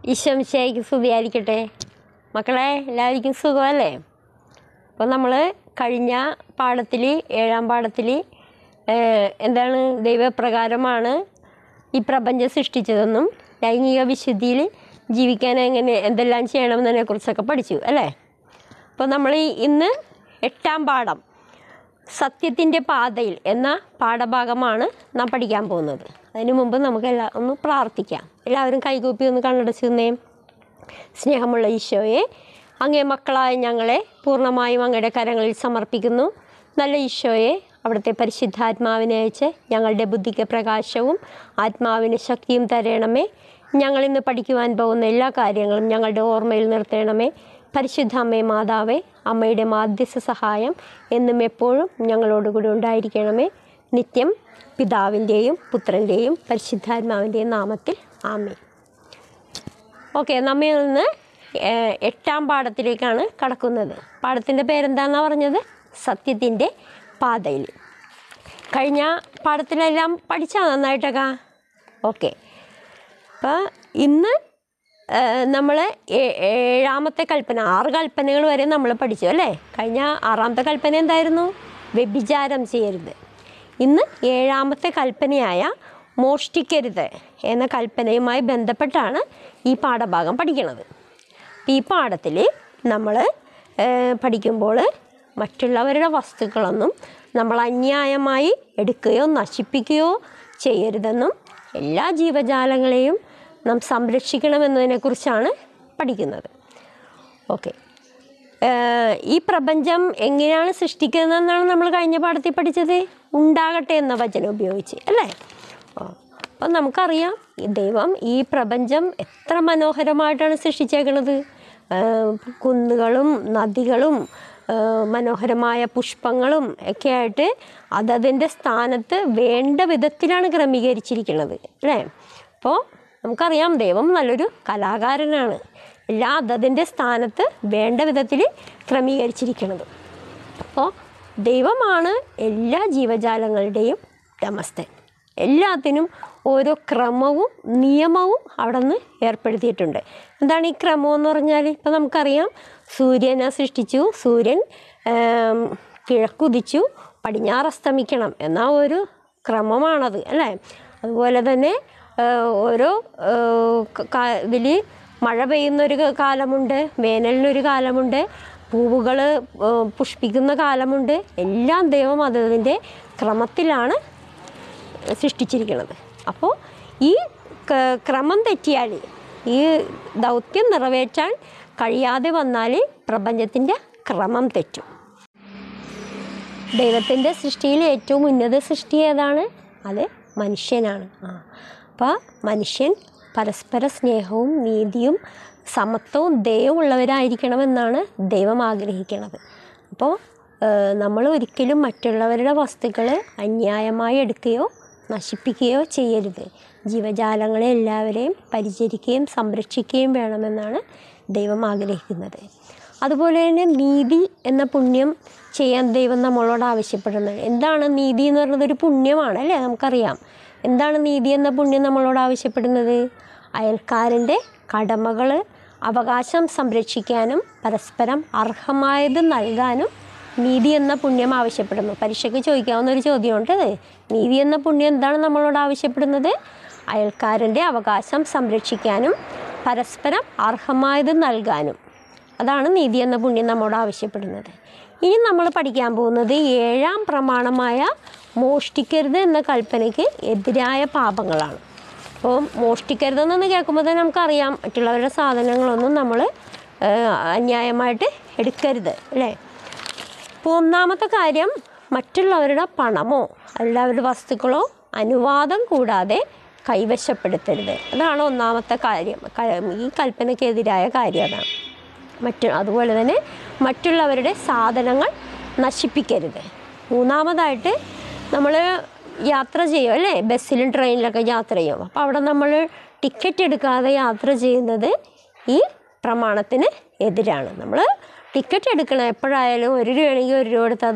ഈശംശയ്ക്ക് സ്തുതിയായിരിക്കട്ടെ മക്കളെ എല്ലാവർക്കും സുഖമല്ലേ അപ്പോൾ നമ്മൾ കഴിഞ്ഞ പാഠത്തിൽ ഏഴാം പാഠത്തിൽ എന്താണ് ദൈവപ്രകാരമാണ് ഈ പ്രപഞ്ചം സൃഷ്ടിച്ചതെന്നും ലൈംഗിക വിശുദ്ധിയിൽ ജീവിക്കാൻ എങ്ങനെ എന്തെല്ലാം ചെയ്യണമെന്നതിനെ കുറിച്ചൊക്കെ പഠിച്ചു അല്ലേ അപ്പോൾ നമ്മൾ ഈ ഇന്ന് എട്ടാം പാഠം സത്യത്തിൻ്റെ പാതയിൽ എന്ന പാഠഭാഗമാണ് നാം പഠിക്കാൻ പോകുന്നത് അതിനു മുമ്പ് നമുക്ക് എല്ലാ ഒന്ന് പ്രാർത്ഥിക്കാം എല്ലാവരും കൈകൂപ്പി ഒന്ന് കണ്ണടച്ച് നിന്നേ സ്നേഹമുള്ള ഈശോയെ അങ്ങേ മക്കളായ ഞങ്ങളെ പൂർണ്ണമായും അങ്ങയുടെ കരങ്ങളിൽ സമർപ്പിക്കുന്നു നല്ല ഈശോയെ അവിടുത്തെ പരിശുദ്ധാത്മാവിനെ അയച്ച് ഞങ്ങളുടെ ബുദ്ധിക്ക് പ്രകാശവും ആത്മാവിന് ശക്തിയും തരണമേ ഞങ്ങളിന്ന് പഠിക്കുവാൻ പോകുന്ന എല്ലാ കാര്യങ്ങളും ഞങ്ങളുടെ ഓർമ്മയിൽ നിർത്തണമേ പരിശുദ്ധ അമ്മേ മാതാവേ അമ്മയുടെ മാധ്യസ്ഥ സഹായം എന്നും എപ്പോഴും ഞങ്ങളോടുകൂടി ഉണ്ടായിരിക്കണമേ നിത്യം പിതാവിൻ്റെയും പുത്രൻ്റെയും പരിശുദ്ധാത്മാവിൻ്റെയും നാമത്തിൽ ആമേ ഓക്കെ നമ്മിൽ നിന്ന് ഏഹ്, എട്ടാം പാഠത്തിലേക്കാണ് കടക്കുന്നത് പാഠത്തിൻ്റെ പേരെന്താണെന്നാണ് പറഞ്ഞത് സത്യത്തിൻ്റെ പാതയിൽ കഴിഞ്ഞ പാഠത്തിലെല്ലാം പഠിച്ചാൽ നന്നായിട്ടൊക്കെ ഓക്കെ അപ്പോൾ ഇന്ന് നമ്മൾ ഏഴാമത്തെ കൽപ്പന ആറ് കൽപ്പനകൾ വരെ നമ്മൾ പഠിച്ചു അല്ലേ കഴിഞ്ഞ ആറാമത്തെ കൽപ്പന എന്തായിരുന്നു വ്യഭിചാരം ചെയ്യരുത് ഇന്ന് ഏഴാമത്തെ കൽപ്പനയായ മോഷ്ടിക്കരുത് എന്ന കൽപ്പനയുമായി ബന്ധപ്പെട്ടാണ് ഈ പാഠഭാഗം പഠിക്കുന്നത് അപ്പോൾ ഈ പാഠത്തിൽ നമ്മൾ പഠിക്കുമ്പോൾ മറ്റുള്ളവരുടെ വസ്തുക്കളൊന്നും നമ്മൾ അന്യായമായി എടുക്കുകയോ നശിപ്പിക്കുകയോ ചെയ്യരുതെന്നും എല്ലാ ജീവജാലങ്ങളെയും നാം സംരക്ഷിക്കണമെന്നതിനെക്കുറിച്ചാണ് പഠിക്കുന്നത് ഓക്കെ ഈ പ്രപഞ്ചം എങ്ങനെയാണ് സൃഷ്ടിക്കുന്നതെന്നാണ് നമ്മൾ കഴിഞ്ഞ പാഠത്തിൽ പഠിച്ചത് ഉണ്ടാകട്ടെ എന്ന വചനം ഉപയോഗിച്ച് അല്ലേ ആ, അപ്പം നമുക്കറിയാം ഈ ദൈവം ഈ പ്രപഞ്ചം എത്ര മനോഹരമായിട്ടാണ് സൃഷ്ടിച്ചേക്കുന്നത് ആ, കുന്നുകളും നദികളും ആ, മനോഹരമായ പുഷ്പങ്ങളും ഒക്കെ ആയിട്ട് അതതിൻ്റെ സ്ഥാനത്ത് വേണ്ട വിധത്തിലാണ് ക്രമീകരിച്ചിരിക്കുന്നത് അല്ലേ അപ്പോൾ നമുക്കറിയാം ദൈവം നല്ലൊരു കലാകാരനാണ് എല്ലാ അതതിൻ്റെ സ്ഥാനത്ത് വേണ്ട വിധത്തിൽ ക്രമീകരിച്ചിരിക്കുന്നത് അപ്പോൾ ദൈവമാണ് എല്ലാ ജീവജാലങ്ങളുടെയും ഉടമസ്ഥൻ എല്ലാത്തിനും ഓരോ ക്രമവും നിയമവും അവിടെ നിന്ന് ഏർപ്പെടുത്തിയിട്ടുണ്ട് എന്താണ് ഈ ക്രമം എന്ന് പറഞ്ഞാൽ ഇപ്പം നമുക്കറിയാം സൂര്യനെ സൃഷ്ടിച്ചു സൂര്യൻ ആം, കിഴക്കുദിച്ചു പടിഞ്ഞാറ് അസ്തമിക്കണം എന്ന ഒരു ക്രമമാണത് അല്ലേ അതുപോലെ തന്നെ ആ, ഓരോ ഇതിൽ മഴ പെയ്യുന്നൊരു കാലമുണ്ട് വേനലിനൊരു കാലമുണ്ട് പൂവുകൾ പുഷ്പിക്കുന്ന കാലമുണ്ട് എല്ലാം ദൈവം അതിൻ്റെ ക്രമത്തിലാണ് സൃഷ്ടിച്ചിരിക്കുന്നത് അപ്പോൾ ഈ ക- ക്രമം തെറ്റിയാൽ ഈ ദൗത്യം നിറവേറ്റാൻ കഴിയാതെ വന്നാൽ പ്രപഞ്ചത്തിൻ്റെ ക്രമം തെറ്റും ദൈവത്തിൻ്റെ സൃഷ്ടിയിൽ ഏറ്റവും ഉന്നത സൃഷ്ടി ഏതാണ് അത് മനുഷ്യനാണ് ആ അപ്പോൾ മനുഷ്യൻ പരസ്പര സ്നേഹവും നീതിയും സമത്വവും ദയവും ഉള്ളവരായിരിക്കണമെന്നാണ് ദൈവം ആഗ്രഹിക്കുന്നത് അപ്പോൾ നമ്മൾ ഒരിക്കലും മറ്റുള്ളവരുടെ വസ്തുക്കൾ അന്യായമായി എടുക്കുകയോ നശിപ്പിക്കുകയോ ചെയ്യരുത് ജീവജാലങ്ങളെ എല്ലാവരെയും പരിചരിക്കുകയും സംരക്ഷിക്കുകയും വേണമെന്നാണ് ദൈവം ആഗ്രഹിക്കുന്നത് അതുപോലെ തന്നെ നീതി എന്ന പുണ്യം ചെയ്യാൻ ദൈവം നമ്മളോട് ആവശ്യപ്പെടുന്നത് എന്താണ് നീതി എന്ന് പറയുന്നത് ഒരു പുണ്യമാണ് അല്ലേ നമുക്കറിയാം എന്താണ് നീതി എന്ന പുണ്യം നമ്മളോട് ആവശ്യപ്പെടുന്നത് അയൽക്കാരൻ്റെ കടമകൾ അവകാശം സംരക്ഷിക്കാനും പരസ്പരം അർഹമായത് നൽകാനും നീതി എന്ന പുണ്യം ആവശ്യപ്പെടുന്നു പരീക്ഷയ്ക്ക് ചോദിക്കാവുന്ന ഒരു ചോദ്യമുണ്ട് ഇത്. നീതി എന്ന പുണ്യം എന്താണ് നമ്മളോട് ആവശ്യപ്പെടുന്നത് അയൽക്കാരൻ്റെ അവകാശം സംരക്ഷിക്കാനും പരസ്പരം അർഹമായത് നൽകാനും അതാണ് നീതി എന്ന പുണ്യം നമ്മോട് ആവശ്യപ്പെടുന്നത് ഇനി നമ്മൾ പഠിക്കാൻ പോകുന്നത് ഏഴാം പ്രമാണമായ മോഷ്ടിക്കരുത് എന്ന കൽപ്പനയ്ക്ക് എതിരായ പാപങ്ങളാണ് അപ്പോൾ മോഷ്ടിക്കരുതെന്ന് കേൾക്കുമ്പോൾ തന്നെ നമുക്കറിയാം മറ്റുള്ളവരുടെ സാധനങ്ങളൊന്നും നമ്മൾ അന്യായമായിട്ട് എടുക്കരുത് അല്ലേ അപ്പോൾ ഒന്നാമത്തെ കാര്യം മറ്റുള്ളവരുടെ പണമോ എല്ലാവരുടെ വസ്തുക്കളോ അനുവാദം കൂടാതെ കൈവശപ്പെടുത്തരുത് അതാണ് ഒന്നാമത്തെ കാര്യം ക- ഈ കൽപ്പനയ്ക്കെതിരായ കാര്യം അതാണ് മറ്റു അതുപോലെ തന്നെ മറ്റുള്ളവരുടെ സാധനങ്ങൾ നശിപ്പിക്കരുത് മൂന്നാമതായിട്ട് നമ്മൾ യാത്ര ചെയ്യും അല്ലേ ബസ്സിലും ട്രെയിനിലൊക്കെ യാത്ര ചെയ്യും അപ്പോൾ അവിടെ നമ്മൾ ടിക്കറ്റ് എടുക്കാതെ യാത്ര ചെയ്യുന്നത് ഈ പ്രമാണത്തിന് എതിരാണ് നമ്മൾ ടിക്കറ്റ് എടുക്കണം എപ്പോഴായാലും ഒരു രൂപയാണെങ്കിൽ ഒരു രൂപ എടുത്ത് അത്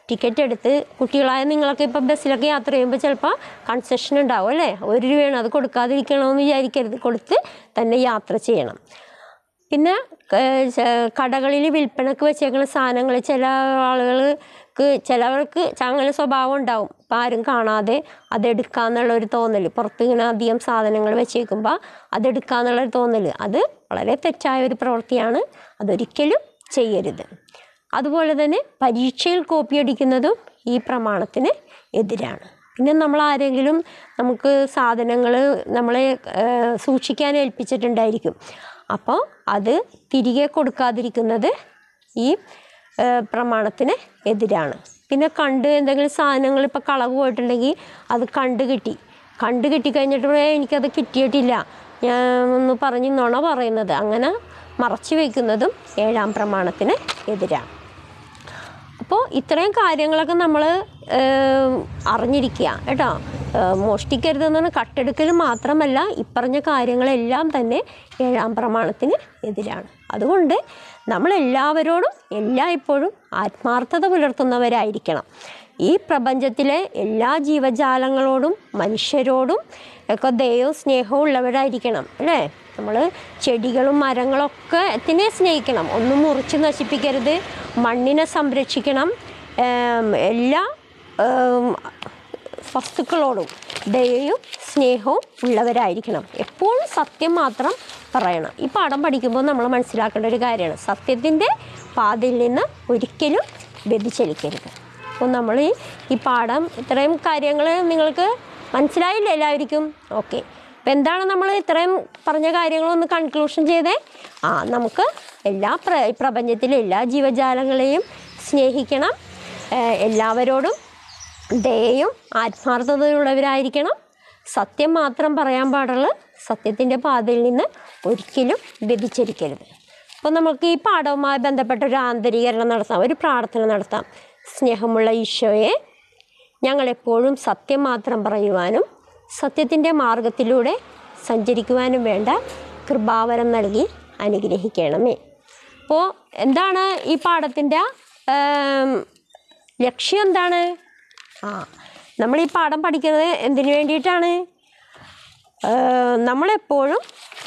ടിക്കറ്റ് എടുത്ത് കുട്ടികളായ നിങ്ങളൊക്കെ ഇപ്പോൾ ബസ്സിലൊക്കെ യാത്ര ചെയ്യുമ്പോൾ ചിലപ്പോൾ കൺസെഷൻ ഉണ്ടാവും അല്ലേ ഒരു രൂപയാണ് അത് കൊടുക്കാതിരിക്കണമെന്ന് വിചാരിക്കരുത് കൊടുത്ത് തന്നെ യാത്ര ചെയ്യണം പിന്നെ ഏഹ്, ച- കടകളിൽ വിൽപ്പനക്ക് വെച്ചേക്കുന്ന സാധനങ്ങൾ ചില ആളുകൾക്ക് ചിലവർക്ക് അങ്ങനെ സ്വഭാവം ഉണ്ടാവും ഇപ്പം ആരും കാണാതെ അതെടുക്കാന്നുള്ള ഒരു തോന്നൽ പുറത്ത് ഇങ്ങനെ അധികം സാധനങ്ങൾ വെച്ചേക്കുമ്പോൾ അതെടുക്കാന്നുള്ള ഒരു തോന്നൽ അത് വളരെ തെറ്റായ ഒരു പ്രവൃത്തിയാണ് അതൊരിക്കലും ചെയ്യരുത് അതുപോലെ തന്നെ പരീക്ഷയിൽ കോപ്പി അടിക്കുന്നതും ഈ പ്രമാണത്തിന് എതിരാണ് പിന്നെ നമ്മൾ ആരെങ്കിലും നമുക്ക് സാധനങ്ങൾ നമ്മളെ ഏഹ്, സൂക്ഷിക്കാൻ ഏൽപ്പിച്ചിട്ടുണ്ടായിരിക്കും അപ്പോൾ അത് തിരികെ കൊടുക്കാതിരിക്കുന്നത് ഈ ഏഹ്, പ്രമാണത്തിന് എതിരാണ് പിന്നെ കണ്ട് എന്തെങ്കിലും സാധനങ്ങൾ ഇപ്പോൾ കളവ് പോയിട്ടുണ്ടെങ്കിൽ അത് കണ്ട് കിട്ടി കണ്ട് കിട്ടിക്കഴിഞ്ഞിട്ട് "ഏ, എനിക്കത് കിട്ടിയിട്ടില്ല ഞാൻ ഒന്ന് പറഞ്ഞ് നുണ പറയുന്നത് അങ്ങനെ മറച്ചു വയ്ക്കുന്നതും ഏഴാം പ്രമാണത്തിന് എതിരാണ് അപ്പോൾ ഇത്രയും കാര്യങ്ങളൊക്കെ നമ്മൾ അറിഞ്ഞിരിക്കുക കേട്ടോ ഏഹ് മോഷ്ടിക്കരുതെന്ന് പറഞ്ഞാൽ കട്ടെടുക്കൽ മാത്രമല്ല ഇപ്പറഞ്ഞ കാര്യങ്ങളെല്ലാം തന്നെ ഏഴാം പ്രമാണത്തിന് എതിരാണ് അതുകൊണ്ട് നമ്മളെല്ലാവരോടും എല്ലായ്പ്പോഴും ആത്മാർത്ഥത പുലർത്തുന്നവരായിരിക്കണം ഈ പ്രപഞ്ചത്തിലെ എല്ലാ ജീവജാലങ്ങളോടും മനുഷ്യരോടും ഒക്കെ ദയവും സ്നേഹവും ഉള്ളവരായിരിക്കണം അല്ലേ നമ്മൾ ചെടികളും മരങ്ങളൊക്കെ എത്തിനെ സ്നേഹിക്കണം ഒന്നും മുറിച്ച് നശിപ്പിക്കരുത് മണ്ണിനെ സംരക്ഷിക്കണം ഏം, എല്ലാ ഏം, വസ്തുക്കളോടും ദയയും സ്നേഹവും ഉള്ളവരായിരിക്കണം എപ്പോഴും സത്യം മാത്രം പറയണം ഈ പാഠം പഠിക്കുമ്പോൾ നമ്മൾ മനസ്സിലാക്കേണ്ട ഒരു കാര്യമാണ് സത്യത്തിൻ്റെ പാതയിൽ നിന്ന് ഒരിക്കലും വ്യതിചലിക്കരുത് അപ്പോൾ നമ്മൾ ഈ ഈ പാഠം ഇത്രയും കാര്യങ്ങൾ നിങ്ങൾക്ക് മനസ്സിലായില്ലേ എല്ലാവർക്കും ഓക്കെ അപ്പം എന്താണ് നമ്മൾ ഇത്രയും പറഞ്ഞ കാര്യങ്ങളൊന്ന് കൺക്ലൂഷൻ ചെയ്തേ ആ നമുക്ക് എല്ലാ പ്ര പ്രപഞ്ചത്തിലെ എല്ലാ ജീവജാലങ്ങളെയും സ്നേഹിക്കണം ഏഹ് എല്ലാവരോടും ദയയും ആത്മാർത്ഥതയുള്ളവരായിരിക്കണം സത്യം മാത്രം പറയാൻ പാടുള്ളൂ സത്യത്തിൻ്റെ പാതയിൽ നിന്ന് ഒരിക്കലും വ്യതിചരിക്കരുത് അപ്പോൾ നമുക്ക് ഈ പാഠവുമായി ബന്ധപ്പെട്ട ഒരു ആന്തരീകരണം നടത്താം ഒരു പ്രാർത്ഥന നടത്താം സ്നേഹമുള്ള ഈശോയെ ഞങ്ങളെപ്പോഴും സത്യം മാത്രം പറയുവാനും സത്യത്തിൻ്റെ മാർഗത്തിലൂടെ സഞ്ചരിക്കുവാനും വേണ്ട കൃപാവരം നൽകി അനുഗ്രഹിക്കണമേ അപ്പോൾ എന്താണ് ഈ പാഠത്തിൻ്റെ ഏം, ലക്ഷ്യം എന്താണ് ആ നമ്മൾ ഈ പാഠം പഠിക്കുന്നത് എന്തിനു വേണ്ടിയിട്ടാണ് ഏഹ്, നമ്മളെപ്പോഴും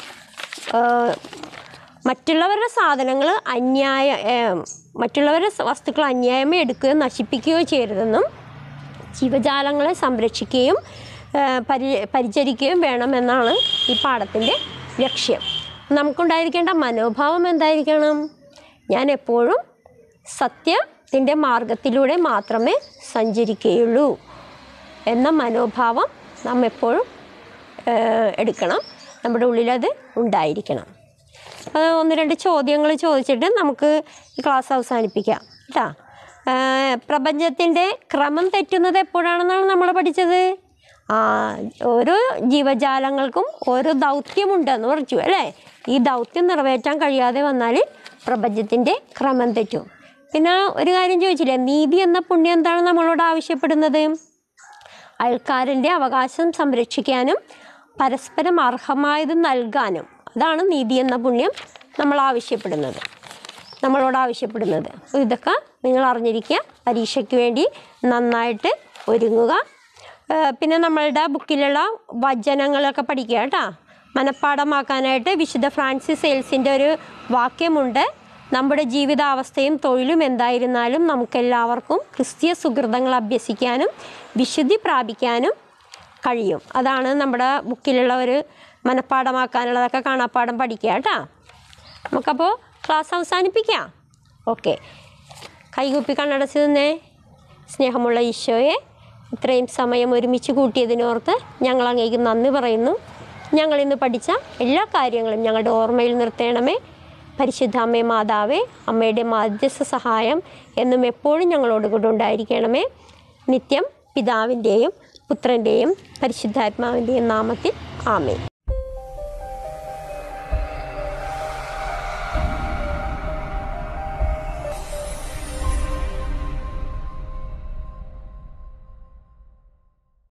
ഏഹ്, മറ്റുള്ളവരുടെ സാധനങ്ങൾ അന്യായ ഏഹ്, മറ്റുള്ളവരുടെ സ- വസ്തുക്കൾ അന്യായമേ എടുക്കുകയോ നശിപ്പിക്കുകയോ ചെയ്യരുതെന്നും ജീവജാലങ്ങളെ സംരക്ഷിക്കുകയും ഏഹ്, പരി പരിചരിക്കുകയും വേണമെന്നാണ് ഈ പാഠത്തിൻ്റെ ലക്ഷ്യം നമുക്കുണ്ടായിരിക്കേണ്ട മനോഭാവം എന്തായിരിക്കണം ഞാൻ എപ്പോഴും സത്യത്തിൻ്റെ മാർഗത്തിലൂടെ മാത്രമേ സഞ്ചരിക്കുകയുള്ളൂ എന്ന മനോഭാവം നാം എപ്പോഴും ഏഹ്, എടുക്കണം നമ്മുടെ ഉള്ളിലത് ഉണ്ടായിരിക്കണം അപ്പോൾ ഒന്ന് രണ്ട് ചോദ്യങ്ങൾ ചോദിച്ചിട്ട് നമുക്ക് ഈ ക്ലാസ് അവസാനിപ്പിക്കാം കേട്ടോ പ്രപഞ്ചത്തിൻ്റെ ക്രമം തെറ്റുന്നത് എപ്പോഴാണെന്നാണ് നമ്മൾ പഠിച്ചത് ആ ഓരോ ജീവജാലങ്ങൾക്കും ഓരോ ദൗത്യമുണ്ടെന്ന് പറഞ്ഞു അല്ലേ ഈ ദൗത്യം നിറവേറ്റാൻ കഴിയാതെ വന്നാൽ പ്രപഞ്ചത്തിൻ്റെ ക്രമം തെറ്റും പിന്നെ ഒരു കാര്യം ചോദിച്ചില്ലേ നീതി എന്ന പുണ്യം എന്താണ് നമ്മളോട് ആവശ്യപ്പെടുന്നത് അയൽക്കാരൻ്റെ അവകാശം സംരക്ഷിക്കാനും പരസ്പരം അർഹമായത് നൽകാനും അതാണ് നീതി എന്ന പുണ്യം നമ്മൾ ആവശ്യപ്പെടുന്നത് നമ്മളോട് ആവശ്യപ്പെടുന്നത് അപ്പോൾ ഇതൊക്കെ നിങ്ങൾ അറിഞ്ഞിരിക്കുക പരീക്ഷയ്ക്ക് വേണ്ടി നന്നായിട്ട് ഒരുങ്ങുക ഏഹ് പിന്നെ നമ്മളുടെ ബുക്കിലുള്ള വചനങ്ങളൊക്കെ പഠിക്കുക കേട്ടോ മനഃപ്പാഠമാക്കാനായിട്ട് വിശുദ്ധ ഫ്രാൻസിസ് സെയിൽസിൻ്റെ ഒരു വാക്യമുണ്ട് നമ്മുടെ ജീവിതാവസ്ഥയും തൊഴിലും എന്തായിരുന്നാലും നമുക്കെല്ലാവർക്കും ക്രിസ്തീയ സുഹൃതങ്ങൾ അഭ്യസിക്കാനും വിശുദ്ധി പ്രാപിക്കാനും കഴിയും അതാണ് നമ്മുടെ ബുക്കിലുള്ള ഒരു മനഃപ്പാഠമാക്കാനുള്ളതൊക്കെ കാണാപ്പാഠം പഠിക്കുക കേട്ടോ നമുക്കപ്പോൾ ക്ലാസ് അവസാനിപ്പിക്കാം ഓക്കെ കൈകുപ്പി കണ്ണടച്ച് നിന്നേ സ്നേഹമുള്ള ഈശോയെ ഇത്രയും സമയം ഒരുമിച്ച് കൂട്ടിയതിനോർത്ത് ഞങ്ങൾ അങ്ങേക്ക് നന്ദി പറയുന്നു ഞങ്ങൾ ഇന്ന് പഠിച്ച എല്ലാ കാര്യങ്ങളും ഞങ്ങളുടെ ഓർമ്മയിൽ നിർത്തണമേ പരിശുദ്ധ അമ്മേ മാതാവേ അമ്മയുടെ മാധ്യസ്ഥ സഹായം എന്നും എപ്പോഴും ഞങ്ങളോട് കൂടെ ഉണ്ടായിരിക്കണമേ നിത്യം പിതാവിൻ്റെയും പുത്രൻ്റെയും പരിശുദ്ധാത്മാവിൻ്റെയും നാമത്തിൽ ആമേ